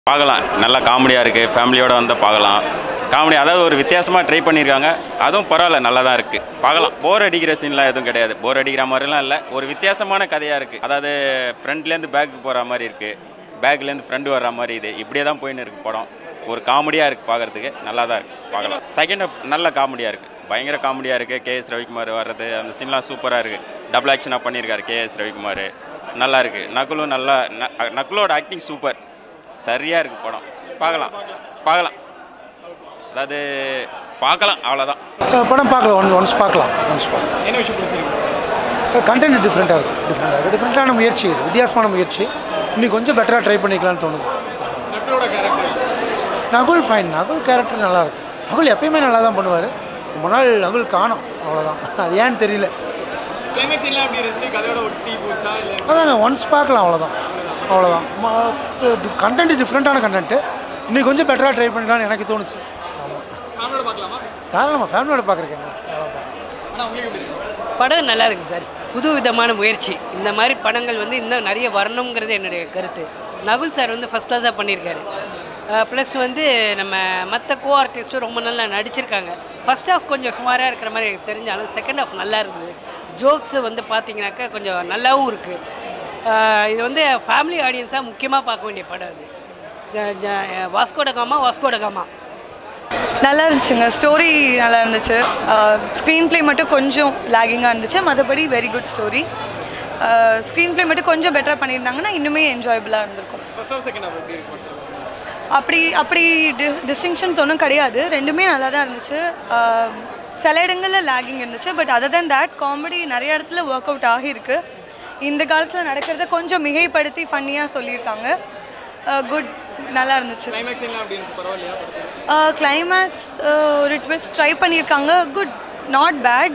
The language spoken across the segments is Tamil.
பார்க்கலாம் நல்ல காமெடியாக இருக்குது ஃபேமிலியோடு வந்து பார்க்கலாம் காமெடி அதாவது ஒரு வித்தியாசமாக ட்ரை பண்ணியிருக்காங்க அதுவும் பரவாயில்ல நல்லா தான் இருக்குது பார்க்கலாம் போர் அடிக்கிற சீன்லாம் எதுவும் கிடையாது போர் அடிக்கிற மாதிரிலாம் இல்லை ஒரு வித்தியாசமான கதையாக இருக்குது அதாவது ஃப்ரண்ட்லேருந்து பேக்கு போகிற மாதிரி இருக்குது பேக்லேருந்து ஃப்ரெண்டு வர்ற மாதிரி இது இப்படியே தான் போயின்னு இருக்கு படம் ஒரு காமெடியாக இருக்குது பார்க்குறதுக்கு நல்லா தான் இருக்குது பார்க்கலாம் செகண்ட் ஹாப் நல்ல காமெடியாக இருக்குது பயங்கர காமெடியாக இருக்குது கேஎஸ் ரவிக்குமார் வர்றது அந்த சீன்லாம் சூப்பராக இருக்குது டபுள் ஆக்ஷனாக பண்ணியிருக்காரு கேஎஸ் ரவிக்குமார் நல்லா இருக்குது நகுலும் நல்லா ந- நகுலோட ஆக்டிங் சூப்பர் சரியாக இருக்குது படம் பார்க்கலாம் பார்க்கலாம் அதாவது பார்க்கலாம் அவ்வளோதான் அஹ் படம் பார்க்கலாம் ஒன் ஒன்ஸ் பார்க்கலாம் ஒன்ஸ் பார்க்கலாம் என்ன விஷயம் பிடிச்சிருக்கு கண்டென்ட் டிஃப்ரெண்ட்டாக இருக்குது டிஃப்ரெண்ட்டாக இருக்குது டிஃப்ரெண்ட்டான முயற்சி இது வித்தியாசமான முயற்சி இன்னைக்கு கொஞ்சம் பெட்டராக ட்ரை பண்ணிக்கலாம்னு தோணுது நட்டோட character Nakul fine Nakul character நல்லா இருக்கு நகுல் எப்பயுமே நல்லா தான் பண்ணுவார் ரொம்ப நாள் நகுல் காணும் அவ்வளோதான் அது ஏன்னு தெரியல கிளைமேக்ஸ் எல்லாம் எப்படி இருந்துச்சு கதையோட ஒட்டி போச்சா இல்லை அதாங்க ஒன்ஸ் பார்க்கலாம் அவ்வளோதான் அவ்வளோதான் கண்டென்ட் டிஃப்ரெண்ட்டான கண்டென்ட்டு இன்னைக்கு கொஞ்சம் பெட்டராக ட்ரை பண்ணிக்கலாம்னு எனக்கு தோணுச்சு ஆமாம் ஃபேமிலியோட பார்க்கலாமா தாராளமாக ஃபேமிலியோட பார்க்குறேன் என்ன அவ்வளோதான் ஆனால் உங்களுக்கு எப்படி இருக்கு படம் நல்லா இருக்கு சார் புது விதமான முயற்சி இந்த மாதிரி படங்கள் வந்து இன்னும் நிறைய வரணுங்கிறது என்னுடைய கருத்து நகுல் சார் வந்து ஃபஸ்ட் கிளாஸாக பண்ணியிருக்காரு ப்ளஸ் வந்து நம்ம மற்ற கோ ஆர்டிஸ்ட்டும் ரொம்ப நல்லா நடிச்சிருக்காங்க ஃபர்ஸ்ட் ஹாஃப் கொஞ்சம் சுமாராக இருக்கிற மாதிரி எனக்கு தெரிஞ்சாலும் செகண்ட் ஹாஃப் நல்லா இருந்தது ஜோக்ஸு வந்து பார்த்தீங்கன்னாக்கா கொஞ்சம் நல்லாவும் இருக்குது இது வந்து ஃபேமிலி ஆடியன்ஸாக முக்கியமாக பார்க்க வேண்டிய படம் அது ஜ- ஜ- வாஸ்கோட காமா வாஸ்கோட காமா நல்லா இருந்துச்சுங்க ஸ்டோரி நல்லா இருந்துச்சு ஸ்க்ரீன் ப்ளே மட்டும் கொஞ்சம் லேகிங்காக இருந்துச்சு மற்றபடி very good story screenplay மட்டும் கொஞ்சம் பெட்டராக பண்ணியிருந்தாங்கன்னா இன்னுமே என்ஜாயபுளாக இருந்திருக்கும் ஃபர்ஸ்ட் ஆஃப் செகண்ட் ஆஃப் எப்படி இருக்கு படம் அப்படி அப்படி டி டிஸ்டிங்ஷன்ஸ் ஒன்றும் கிடையாது ரெண்டுமே நல்லா தான் இருந்துச்சு ஆஹ் சில இடங்களில் லேகிங் இருந்துச்சு but other than that comedy நிறைய இடத்துல ஒர்க் அவுட் ஆகியிருக்கு இந்த காலத்தில் நடக்கிறத கொஞ்சம் மிகைப்படுத்தி ஃபன்னியாக சொல்லியிருக்காங்க குட் நல்லா இருந்துச்சு கிளைமேக்ஸ் எல்லாம் எப்படி இருந்துச்சு பரவாயில்லையா படத்துக்கு கிளைமேக்ஸ் ஒரு ட்விஸ்ட் ட்ரை பண்ணியிருக்காங்க குட் நாட் பேட்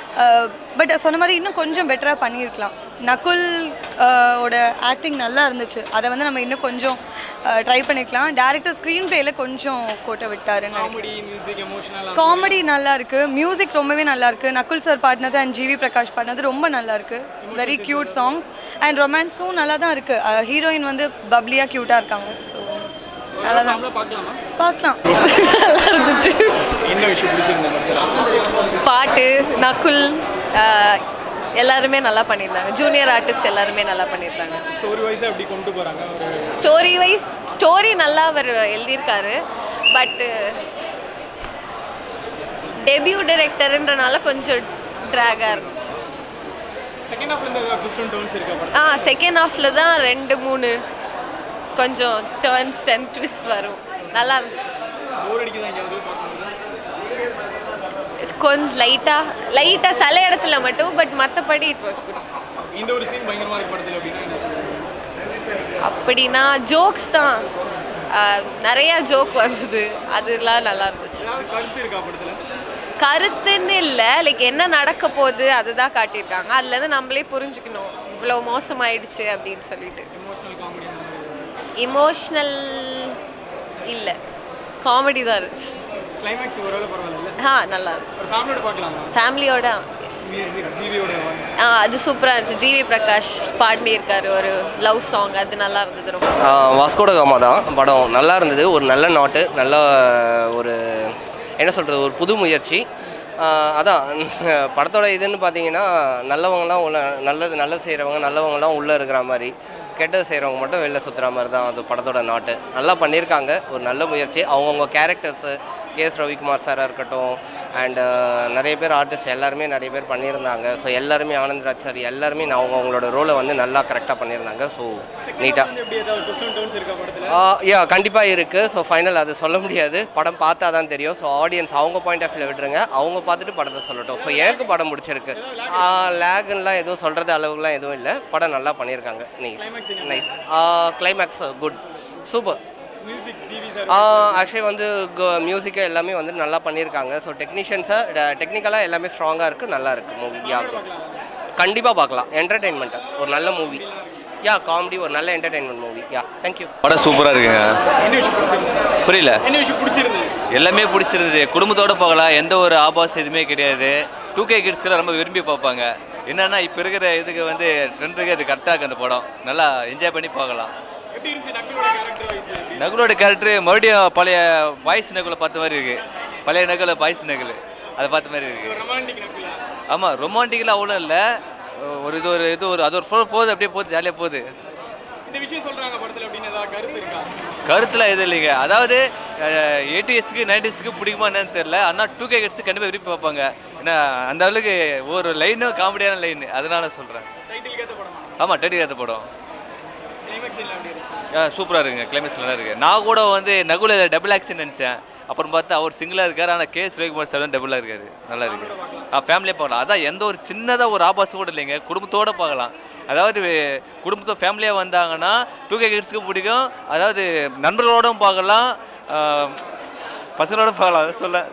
பட் சொன்ன மாதிரி இன்னும் கொஞ்சம் பெட்டராக பண்ணியிருக்கலாம் நகுல் uh, ஓட ஆக்டிங் நல்லா இருந்துச்சு அதை வந்து நம்ம இன்னும் கொஞ்சம் ட்ரை பண்ணிக்கலாம் டேரக்டர் ஸ்க்ரீன் பிளேல கொஞ்சம் கோட்டை விட்டாருன்னு நினைக்கிறேன் காமெடி மியூசிக் எமோஷனல் காமெடி நல்லா இருக்கு மியூசிக் ரொம்பவே நல்லா இருக்கு நகுல் சார் பாடினது அண்ட் ஜிவி பிரகாஷ் பாடினது ரொம்ப நல்லா இருக்கு வெரி க்யூட் சாங்ஸ் அண்ட் ரொமான்ஸும் நல்லா தான் இருக்கு ஹீரோயின் வந்து பப்ளியாக க்யூட்டாக இருக்காங்க ஸோ நல்லா தான் இருந்துச்சு. பார்க்கலாமா பார்க்கலாம் நல்லா இருந்துச்சு என்ன விஷயம் பிடிச்சிருந்த படத்தில் பாட்டு நகுல் ஆஹ், எல்லாருமே நல்லா பண்ணியிருந்தாங்க ஜூனியர் ஆர்டிஸ்ட் எல்லாருமே நல்லா பண்ணியிருந்தாங்க ஸ்டோரி வைஸாக எப்படி கொண்டு போகிறாங்க ஒரு ஸ்டோரி வைஸ் ஸ்டோரி நல்லா அவர் எழுதியிருக்காரு பட்டு டெபியூ டைரக்டர்ன்றனால கொஞ்சம் ட்ராகாக இருந்துச்சு செகண்ட் ஹாஃப்ல இருந்து ஏதாவது டிஃப்ரெண்ட் டோன்ஸ் இருக்கா படம் ஆ செகண்ட் ஹாஃபில் தான் ரெண்டு மூணு கொஞ்சம் டேர்ன்ஸ் டென் ட்விஸ்ட் வரும் நல்லா இருந்துச்சு போர் அடிக்குதா எங்கேயாவது பார்க்கும்போது கொஞ்சம் லைட்டாக லைட்டாக சில இடத்துல மட்டும் பட் மற்றபடி இட் வாஸ் குட் இந்த ஒரு சீன் பயங்கரமாக இருக்கு படத்தில் அப்படின்னா என்ன சொல்லுவீங்க? அப்படின்னா ஜோக்ஸ் தான் ஆஹ், நிறைய ஜோக் வந்தது அதெல்லாம் நல்லா இருந்துச்சு ஏதாவது கருத்து இருக்கா படத்தில் கருத்துன்னு இல்லை லைக் என்ன நடக்க போகுது அதுதான் காட்டியிருக்காங்க அதுலேருந்து நம்மளே புரிஞ்சுக்கணும் இவ்வளோ மோசமாயிடுச்சு அப்படின்னு சொல்லிட்டு எமோஷனல் காமெடி இமோஷ்னல் இல்லை காமெடி தான் இருந்துச்சு கிளைமேக்ஸ் ஓரளவு பரவாயில்ல ஆ நல்லா இருந்துச்சு ஒரு ஃபேமிலியோட பார்க்கலாமா ஃபேமிலியோட எஸ் மியூசிக் ஜிவியோட ஆ அது சூப்பராக இருந்துச்சு ஜிவி பிரகாஷ் பாடினிருக்காரு ஒரு லவ் சாங் அது நல்லா இருந்தது ரொம்ப வாஸ்கோட காமா தான் படம் நல்லா இருந்தது ஒரு நல்ல நாட்டு நல்ல ஒரு என்ன சொல்கிறது ஒரு புது முயற்சி ஆஹ் அதான் படத்தோட இதுன்னு பார்த்தீங்கன்னா நல்லவங்கலாம் உள்ள நல்லது நல்லது செய்கிறவங்க நல்லவங்கலாம் உள்ளே இருக்கிற மாதிரி கெட்டது செய்கிறவங்க மட்டும் வெளில சுற்றுற மாதிரி தான் அது படத்தோட நாட்டு நல்லா பண்ணியிருக்காங்க ஒரு நல்ல முயற்சி அவங்கவுங்க கேரக்டர்ஸு கே எஸ் ரவிக்குமார் சாராக இருக்கட்டும் அண்டு நிறைய பேர் ஆர்டிஸ்ட் எல்லாருமே நிறைய பேர் பண்ணியிருந்தாங்க ஸோ எல்லாருமே ஆனந்த்ராஜ் சார் எல்லாருமே நான் அவங்க அவங்களோட ரோலை வந்து நல்லா கரெக்டாக பண்ணியிருந்தாங்க ஸோ நீட்டாக எப்படி ஏதாவது டிஃப்ரெண்ட் டோன்ஸ் இருக்கா படத்தில் யா கண்டிப்பாக இருக்குது ஸோ ஃபைனல் அது சொல்ல முடியாது படம் பார்த்தா தான் தெரியும் ஸோ ஆடியன்ஸ் அவங்க பாயிண்ட் ஆஃப் வியூ விட்டுருங்க அவங்க பார்த்துட்டு படத்தை சொல்லட்டும் ஸோ எனக்கு படம் பிடிச்சிருக்கு லேகுன்னெலாம் எதுவும் சொல்கிறது அளவுக்குலாம் எதுவும் இல்லை படம் நல்லா பண்ணியிருக்காங்க நீ night climax good super music G V sir actually வந்து மியூசிக்கு எல்லாமே வந்து நல்லா பண்ணியிருக்காங்க ஸோ டெக்னீஷியன்ஸை டெக்னிக்கலாக எல்லாமே ஸ்ட்ராங்காக இருக்குது நல்லா இருக்குது மூவி யா கண்டிப்பாக பார்க்கலாம் என்டர்டெயின்மெண்ட்டு ஒரு நல்ல மூவி யா காமெடி ஒரு நல்ல என்டர்டெயின்மெண்ட் மூவி யா தேங்க்யூ படம் சூப்பராக இருக்குங்க என்ன விஷயம் பிடிச்சிருந்தது புரியல என்ன விஷயம் பிடிச்சிருந்தது எல்லாமே பிடிச்சிருந்தது குடும்பத்தோடு போகலாம் எந்த ஒரு ஆபாசம் எதுவுமே கிடையாது டூ கே கிட்ஸ்லாம் ரொம்ப விரும்பி பார்ப்பாங்க என்னன்னா இப்போ இருக்கிற இதுக்கு வந்து ட்ரெண்டுக்கு அது கரெக்டாக இருக்கு அந்த படம் நல்லா என்ஜாய் பண்ணி பார்க்கலாம் எப்படி இருந்துச்சு நக்கலோட கேரக்டர் வைஸ் நகுலோட கேரக்டர் மறுபடியும் பழைய பாய்ஸ் நகுலை பார்த்த மாதிரி இருக்கு பழைய நகுல பாய்ஸ் நகுல் அதை பார்த்த மாதிரி இருக்கு ரொமான்டிக் நக்கலா ஆமாம் ரொமான்டிக்கெலாம் அவ்வளோ இல்லை ஒரு இது ஒரு இது ஒரு அது ஒரு flow போகுது அப்படியே போகுது ஜாலியாக போகுது இந்த விஷயம் சொல்றாங்க படத்துல அப்படின்னு ஏதாவது கருத்து இருக்கா கருத்தில் இது இல்லைங்க அதாவது எயிட்டிஎஸ்க்கு நைன்டிஸ்க்கு பிடிக்குமா என்னன்னு தெரியல ஆனால் டூ கே கிட்ஸ் கண்டிப்பாக விரும்பி பார்ப்பாங்க ஏன்னா அந்த அளவுக்கு ஒரு லைனும் காமெடியான லைன் அதனால சொல்கிறேன் டைட்டில் கேட்ட படமா ஆமாம் டெடி ஏற்ற படம் கிளைமேக்ஸ் எல்லாம் எப்படி இருந்துச்சு சூப்பராக இருக்குங்க கிளைமேக்ஸ் நல்லா இருக்கு நான் கூட வந்து நகுல டபுள் ஆக்ஷன் நினச்சேன் அப்புறம் பார்த்தா அவர் சிங்கிளாக இருக்கார் ஆனால் கே சிவகுமார் சார் டபுளாக இருக்காரு நல்லா இருக்கு ஆ ஃபேமிலியாக பார்க்கலாம் அதான் எந்த ஒரு சின்னதாக ஒரு ஆபாசம் கூட இல்லைங்க குடும்பத்தோட பார்க்கலாம் அதாவது குடும்பத்தோட ஃபேமிலியாக வந்தாங்கன்னா டூ கே கிட்ஸ்க்கு பிடிக்கும் அதாவது நண்பர்களோடும் பார்க்கலாம் ஆ, பசங்களோட பார்க்கலாம் அதை சொல்ல